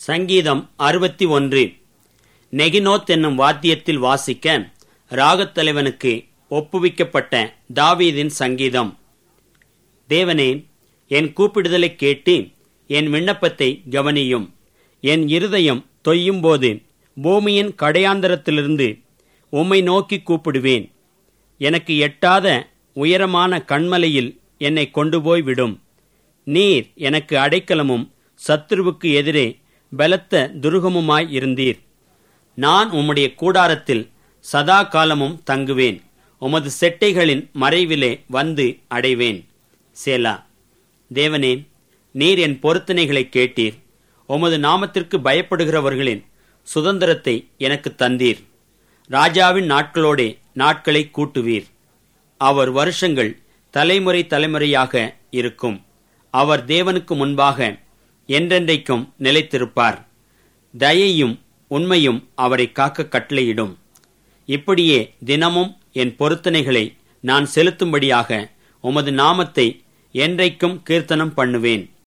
சங்கீதம் அறுபத்தி ஒன்று நெகினோத் என்னும் வாத்தியத்தில் வாசிக்க ராகத்தலைவனுக்கு ஒப்புவிக்கப்பட்ட தாவீதின் சங்கீதம் தேவனே என் கூப்பிடுதலை கேட்டு என் விண்ணப்பத்தை கவனியும் என் இருதயம் தொய்யும்போது பூமியின் கடையாந்தரத்திலிருந்து உம்மை நோக்கி கூப்பிடுவேன் எனக்கு எட்டாத உயரமான கண்மலையில் என்னை கொண்டு போய் விடும் நீர் எனக்கு அடைக்கலமும் சத்துருவுக்கு எதிரே பலத்த துருகமுமாய் இருந்தீர் நான் உம்முடைய கூடாரத்தில் சதா காலமும் தங்குவேன் உமது செட்டைகளின் மறைவிலே வந்து அடைவேன் சேலா தேவனே நீர் என் பொருத்தனைகளை கேட்டீர் உமது நாமத்திற்கு பயப்படுகிறவர்களின் சுதந்திரத்தை எனக்கு தந்தீர் ராஜாவின் நாட்களோடே நாட்களை கூட்டுவீர் அவர் வருஷங்கள் தலைமுறை தலைமுறையாக இருக்கும் அவர் தேவனுக்கு முன்பாக என்றென்றைக்கும் நிலைத்திருப்பார் தயையும் உண்மையும் அவரை காக்க கட்டளையிடும் இப்படியே தினமும் என் பொருத்தனைகளை நான் செலுத்தும்படியாக உமது நாமத்தை என்றைக்கும் கீர்த்தனம் பண்ணுவேன்